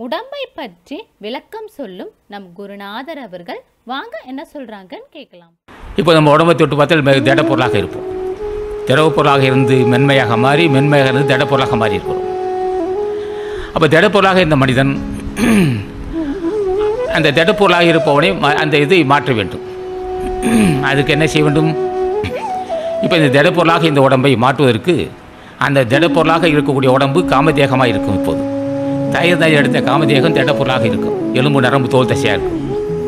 உடம்பை பற்றி விளக்கம் சொல்லும் நம் குருநாதர் அவர்கள் வாங்க என்ன சொல்றாங்கன்னு கேட்கலாம் இப்போ நம்ம உடம்பை தொட்டு பார்த்தால் மிக திடப்பொருளாக இருப்போம் திரவப்பொருளாக இருந்து மென்மையாக மாறி மென்மையாக இருந்து திடப்பொருளாக மாறி இருக்கிறோம் அப்போ திடப்பொருளாக இருந்த மனிதன் அந்த திடப்பொருளாக இருப்பவனை ம- அந்த இதை மாற்ற வேண்டும் அதுக்கு என்ன செய்ய வேண்டும் இப்போ இந்த திடப்பொருளாக இந்த உடம்பை மாற்றுவதற்கு அந்த திடப்பொருளாக இருக்கக்கூடிய உடம்பு காமதேகமாக இருக்கும் இப்போது தயிர் தாய் எடுத்த காமதேகம் திடப்பொருளாக இருக்கும் எலும்பு நரம்பு தோல் தசையாக இருக்கும்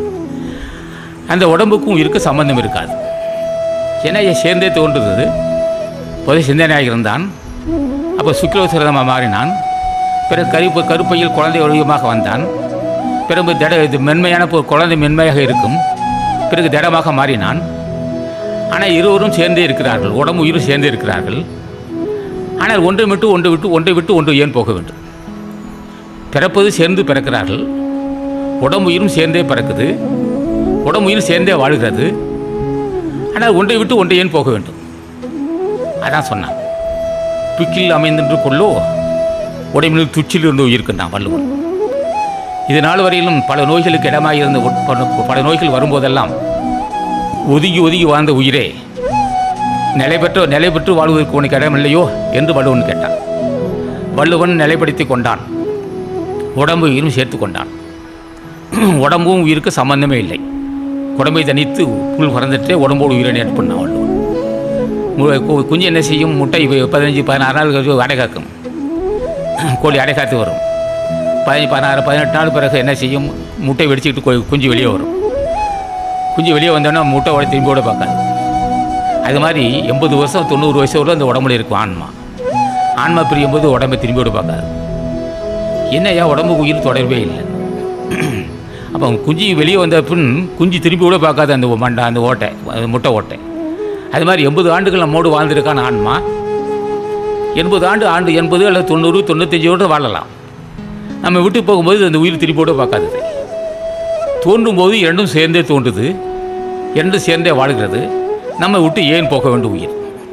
அந்த உடம்புக்கும் இருக்க சம்பந்தம் இருக்காது ஏன்னா இது சேர்ந்தே தோன்றுறது பொது சிந்தனையாக இருந்தான் அப்போ சுக்கிலோசுரதமாக மாறினான் பிறகு கருப்பு கருப்பையில் குழந்தை வடிவமாக வந்தான் பிறகு திட இது மென்மையான பொ- குழந்தை மென்மையாக இருக்கும் பிறகு திடமாக மாறினான் ஆனால் இருவரும் சேர்ந்தே இருக்கிறார்கள் உடம்பு உயிரும் சேர்ந்தே இருக்கிறார்கள் ஆனால் ஒன்றை விட்டு ஒன்றை விட்டு ஒன்றை விட்டு ஒன்று ஏன் போக வேண்டும் பிறப்பது சேர்ந்து பிறக்கிறார்கள் உடம்பு உயிரும் சேர்ந்தே பிறக்குது உடம்பு உயிர் சேர்ந்தே வாழ்கிறது ஆனால் ஒன்றை விட்டு ஒன்றை ஏன் போக வேண்டும் அதான் சொன்னான் துக்கில் அமைந்தென்று கொள்ளோ உடம்பில் துச்சில் இருந்து உயிருக்குன்னான் வள்ளுவன் இது நாள் வரையிலும் பல நோய்களுக்கு இடமாக இருந்த உட்- பல- பல நோய்கள் வரும்போதெல்லாம் ஒதுங்கி ஒதுங்கி வாழ்ந்த உயிரே நிலை பெற்று நிலை பெற்று வாழ்வதற்கு உனக்கு இடமில்லையோ என்று வள்ளுவன் கேட்டான் வள்ளுவன் நிலைப்படுத்தி கொண்டான் உடம்பு உயிரும் சேர்த்து கொண்டான் உடம்பும் உயிருக்கு சம்பந்தமே இல்லை உடம்பை தனித்து புல் பறந்துட்டே உடம்போடு உயிரை ஏற்பண்ணான் வள்ளுவன் மு- கு- குஞ்சு என்ன செய்யும் முட்டை ப- பதினஞ்சு பதினாறு நாள் கழிச்சு அடை காக்கும் கோழி அடை காத்து வரும் பதினஞ்சு பதினாறு பதினெட்டு நாள் பிறகு என்ன செய்யும் முட்டை வெடிச்சுக்கிட்டு கொ- குஞ்சு வெளியே வரும் குஞ்சு வெளியே வந்தோன்னா முட்டை உடை திரும்பி கூட பார்க்காது அது மாதிரி எண்பது வருஷம் தொண்ணூறு வயசு வரை அந்த உடம்புல இருக்கும் ஆன்மா ஆன்மா பிரியும் போது உடம்பை திரும்பி கூட பார்க்காது என்னய்யா உடம்பு உயிர் தொடர்பே இல்லை அப்போ குஞ்சு வெளியே வந்த பின் குஞ்சு திரும்பி கூட பார்க்காது அந்த மண்டை அந்த ஓட்டை அந்த முட்டை ஓட்டை அது மாதிரி எண்பது ஆண்டுகள் நம்மோடு வாழ்ந்திருக்கான ஆன்மா எண்பது ஆண்டு ஆண்டு எண்பது அல்லது தொண்ணூறு தொண்ணூத்தஞ்சு கூட வாழலாம் நம்ம விட்டு போகும்போது அந்த உயிர் திரும்பி கூட பார்க்காதது தோன்றும் போது இரண்டும் சேர்ந்தே தோன்றுது இரண்டும் சேர்ந்தே வாழ்கிறது நம்ம விட்டு ஏன் போக வேண்டும் உயிர்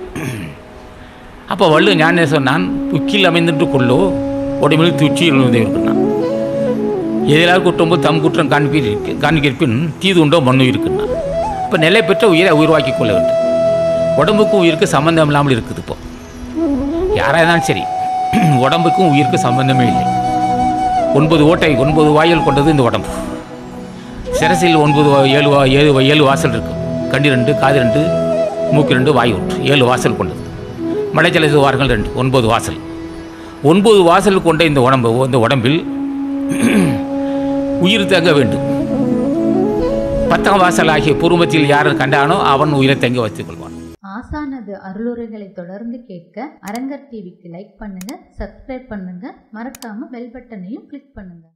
அப்போ வள்ளு ஞானே சொன்னான் துக்கில் அமைந்துட்டு கொள்ளோ உடம்பில் துச்சியில் இருந்து இருக்குன்னான் எதிராக குற்றம்போது தம் குற்றம் காண்பீர் காண்கிற்பின் தீது உண்டோ மண்ணு இருக்குன்னா இப்போ நிலை பெற்ற உயிரை உருவாக்கி கொள்ள வேண்டும் உடம்புக்கும் உயிருக்கு சம்பந்தம் இல்லாமல் இருக்குது இப்போ யாராக இருந்தாலும் சரி உடம்புக்கும் உயிருக்கும் சம்பந்தமே இல்லை ஒன்பது ஓட்டை ஒன்பது வாயில் கொண்டது இந்த உடம்பு சிரசில் ஒன்பது வா- ஏழு வா- ஏழு வா- ஏழு வாசல் இருக்கும் கண்ணு ரெண்டு காது ரெண்டு மூக்கு ரெண்டு வாய் ஒன்று ஏழு வாசல் கொண்டது மலைச்சலை துவார்கள் ரெண்டு ஒன்பது வாசல் ஒன்பது வாசல் கொண்ட இந்த உடம்பு இந்த உடம்பில் உயிர் தங்க வேண்டும் பத்தாம் வாசல் ஆகிய பூர்வத்தில் யார் கண்டானோ அவன் உயிரை தங்க வைத்துக் கொள்வான் ஆசானது அருளுரைகளை தொடர்ந்து கேட்க அரங்கர் டிவிக்கு லைக் பண்ணுங்க சப்ஸ்கிரைப் பண்ணுங்க மறக்காம பெல் பட்டனையும் கிளிக் பண்ணுங்க